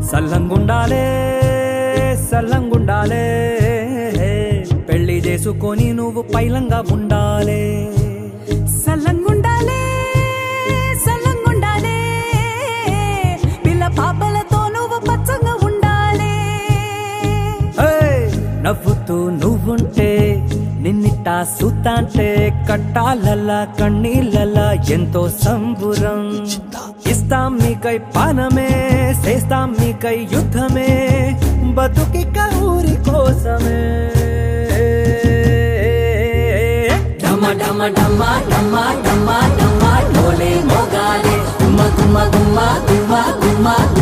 సల్లంగుండాలే సల్లంగుండాలే పెళ్లి చేసుకొని నువ్వు పైలంగా ఉండాలే సల్లంగుండాలే సల్లంగుండాలే పిల్ల పాపలతో నువ్వు పచ్చంగా ఉండాలే ఏయ్! నవ్వుతూ నువ్వుంటే నిన్నిట్టా సూతాంటే కట్టాలలా కన్నీళ్ళలా ఎంతో సంబురం ఇస్తాం మీకై పానమే చేస్తాం మీకై యుద్ధమే బతుకిక ఊరి కోసమే డమ డమ డమ డమ డమ డమ డోలే మోగాలే గుమ్మ గుమ్మ గుమ్మ గుమ్మ గుమ్మ